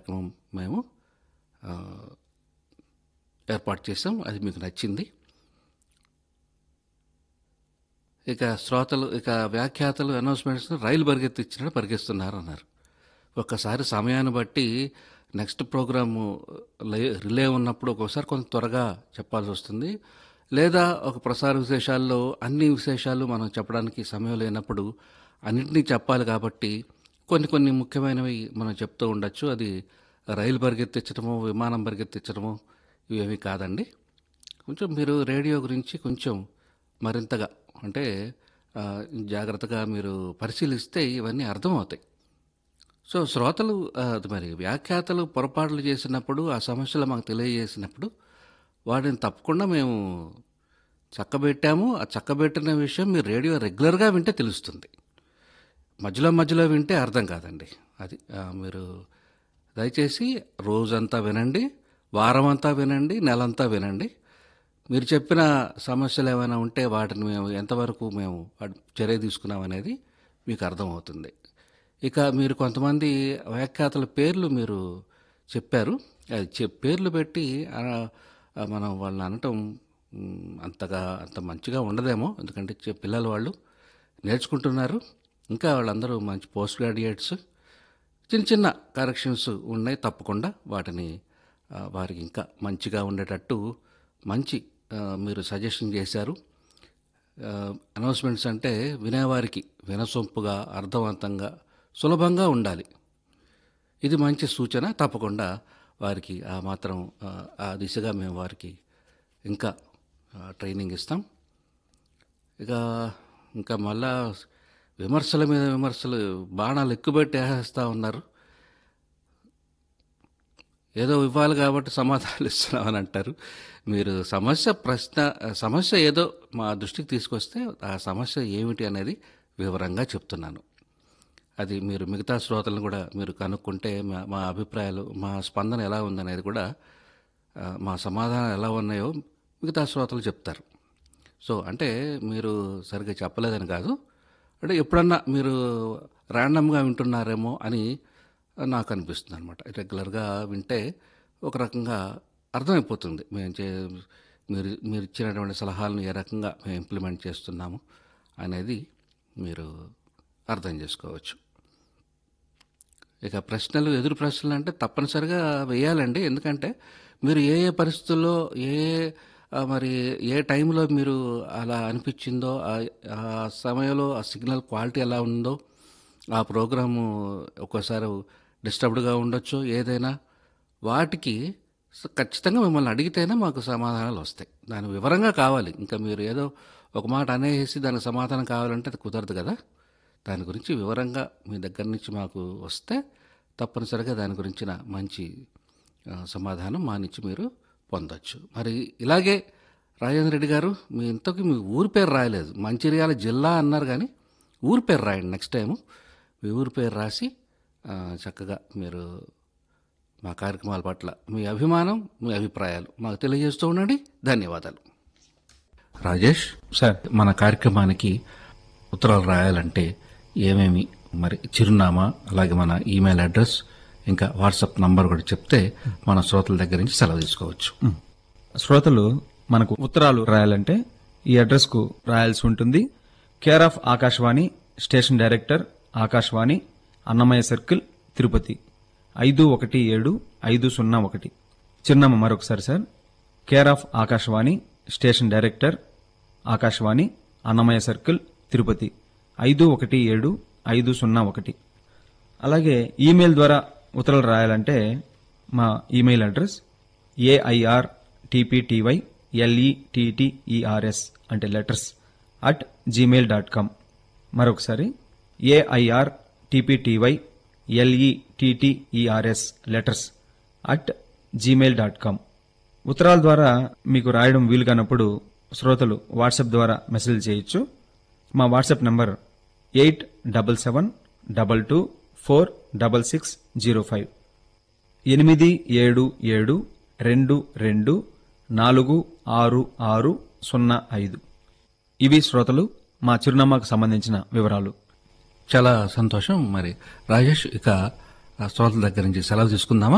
కార్యక్రమం మేము ఆ, ఏర్పాటు చేసాం అది మీకు నచ్చింది ఇక శ్రోతలు ఇక వ్యాఖ్యాతలు అనౌన్స్మెంట్స్ రైలు పరిగెత్తిచ్చినట్టు పరిగెస్తున్నారు అన్నారు ఒక్కసారి సమయాన్ని బట్టి నెక్స్ట్ ప్రోగ్రాము లే- రిలే ఉన్నప్పుడు ఒక్కోసారి కొంత త్వరగా చెప్పాల్సి వస్తుంది లేదా ఒక ప్రసార విశేషాల్లో అన్ని విశేషాలు మనం చెప్పడానికి సమయం లేనప్పుడు అన్నింటినీ చెప్పాలి కాబట్టి కొన్ని కొన్ని ముఖ్యమైనవి మనం చెప్తూ ఉండొచ్చు అది రైలు పరిగెత్తించడము విమానం పరిగెత్తించడము ఇవేమీ కాదండి కొంచెం మీరు రేడియో గురించి కొంచెం మరింతగా అంటే ఆ, జాగ్రత్తగా మీరు పరిశీలిస్తే ఇవన్నీ అర్థమవుతాయి సో శ్రోతలు ఆ, అది మరి వ్యాఖ్యాతలు పొరపాట్లు చేసినప్పుడు ఆ సమస్యలు మాకు తెలియజేసినప్పుడు వాటిని తప్పకుండా మేము చక్కబెట్టాము ఆ చక్కబెట్టిన విషయం మీరు రేడియో రెగ్యులర్గా వింటే తెలుస్తుంది మధ్యలో మధ్యలో వింటే అర్థం కాదండి అది ఆ, మీరు దయచేసి రోజంతా వినండి వారం అంతా వినండి నెలంతా వినండి మీరు చెప్పిన సమస్యలు ఏమైనా ఉంటే వాటిని మేము ఎంతవరకు మేము వాటి చర్య తీసుకున్నాం అనేది మీకు అర్థమవుతుంది ఇక మీరు కొంతమంది వ్యాఖ్యాతల పేర్లు మీరు చెప్పారు అది చె- పేర్లు పెట్టి ఆ, ఆ, మనం వాళ్ళని అనటం మ్, అంతగా అంత మంచిగా ఉండదేమో ఎందుకంటే చె- పిల్లలు వాళ్ళు నేర్చుకుంటున్నారు ఇంకా వాళ్ళందరూ మంచి పోస్ట్ గ్రాడ్యుయేట్స్ చిన్న చిన్న కరెక్షన్స్ ఉన్నాయి తప్పకుండా వాటిని ఆ, వారికి ఇంకా మంచిగా ఉండేటట్టు మంచి ఆ, మీరు సజెషన్ చేశారు అనౌన్స్మెంట్స్ అంటే వినేవారికి వినసొంపుగా అర్థవంతంగా సులభంగా ఉండాలి ఇది మంచి సూచన తప్పకుండా వారికి ఆ మాత్రం ఆ, ఆ దిశగా మేము వారికి ఇంకా ఆ, ట్రైనింగ్ ఇస్తాం ఇక ఇంకా మళ్ళా విమర్శల మీద విమర్శలు బాణాలు ఎక్కుపెట్టి వేసేస్తూ ఉన్నారు ఏదో ఇవ్వాలి కాబట్టి సమాధానాలు ఇస్తున్నామని అంటారు మీరు సమస్య ప్రశ్న సమస్య ఏదో మా దృష్టికి తీసుకొస్తే ఆ సమస్య ఏమిటి అనేది వివరంగా చెప్తున్నాను అది మీరు మిగతా శ్రోతలను కూడా మీరు కనుక్కుంటే మా మా అభిప్రాయాలు మా స్పందన ఎలా ఉందనేది కూడా ఆ, మా సమాధానాలు ఎలా ఉన్నాయో మిగతా శ్రోతలు చెప్తారు సో అంటే మీరు సరిగ్గా చెప్పలేదని కాదు అంటే ఎప్పుడన్నా మీరు ర్యాండమ్గా వింటున్నారేమో అని నాకు అనిపిస్తుంది అనమాట రెగ్యులర్గా వింటే ఒక రకంగా అర్థమైపోతుంది మేము చే మీరు మీరు ఇచ్చినటువంటి సలహాలను ఏ రకంగా మేము ఇంప్లిమెంట్ చేస్తున్నాము అనేది మీరు అర్థం చేసుకోవచ్చు ఇక ప్రశ్నలు ఎదురు ప్రశ్నలు అంటే తప్పనిసరిగా వేయాలండి ఎందుకంటే మీరు ఏ ఏ పరిస్థితుల్లో ఏ ఆ, మరి ఏ టైంలో మీరు అలా అనిపించిందో ఆ- ఆ సమయంలో ఆ సిగ్నల్ క్వాలిటీ ఎలా ఉందో ఆ ప్రోగ్రాము ఒక్కోసారి డిస్టర్బ్డ్గా ఉండొచ్చు ఏదైనా వాటికి స- ఖచ్చితంగా మిమ్మల్ని అడిగితేనే మాకు సమాధానాలు వస్తాయి దాని వివరంగా కావాలి ఇంకా మీరు ఏదో ఒక మాట అనేసి దానికి సమాధానం కావాలంటే అది కుదరదు కదా దాని గురించి వివరంగా మీ దగ్గర నుంచి మాకు వస్తే తప్పనిసరిగా దాని గురించిన మంచి ఆ, సమాధానం మా నుంచి మీరు పొందొచ్చు మరి ఇలాగే రాజేంద్ర రెడ్డి గారు మీ ఇంతకు మీ ఊరి పేరు రాయలేదు మంచిర్యాల జిల్లా అన్నారు కానీ ఊరి పేరు రాయండి నెక్స్ట్ టైము మీ ఊరి పేరు రాసి ఆ, చక్కగా మీరు మా కార్యక్రమాల పట్ల మీ అభిమానం మీ అభిప్రాయాలు మాకు తెలియజేస్తూ ఉండండి ధన్యవాదాలు రాజేష్ సార్ మన కార్యక్రమానికి ఉత్తరాలు రాయాలంటే ఏమేమి మరి చిరునామా అలాగే మన ఈమెయిల్ అడ్రస్ ఇంకా వాట్సాప్ నంబర్ కూడా చెప్తే మన శ్రోతల దగ్గర నుంచి సెలవు తీసుకోవచ్చు శ్రోతలు మనకు ఉత్తరాలు రాయాలంటే ఈ అడ్రస్ కు రాయాల్సి ఉంటుంది care of Akashvani station director Akashvani Annamayya circle Tirupati ఐదు ఒకటి ఏడు ఐదు సున్నా ఒకటి చిరునామా మరొకసారి sir care of Akashvani station director Akashvani Annamayya circle Tirupati ఐదు ఒకటి ఏడు ఐదు సున్నా ఒకటి అలాగే ఈమెయిల్ ద్వారా ఉత్తరాలు రాయాలంటే మా email address AIR TPTY LETTERS అంటే letters at Gmail dot com మరొకసారి AIR TPTY LETTERS letters at Gmail dot com ఉత్తరాల ద్వారా మీకు రాయడం వీలు కానప్పుడు శ్రోతలు వాట్సాప్ ద్వారా మెసేజ్ చేయొచ్చు మా WhatsApp number eight double seven double two four double six zero five ఎనిమిది ఏడు ఏడు రెండు రెండు నాలుగు ఆరు ఆరు సున్నా ఐదు ఇవి శ్రోతలు మా చిరునామాకు సంబంధించిన వివరాలు చాలా సంతోషం మరి రాజేష్ ఇక ఆ శ్రోతల దగ్గర నుంచి సెలవు తీసుకుందామా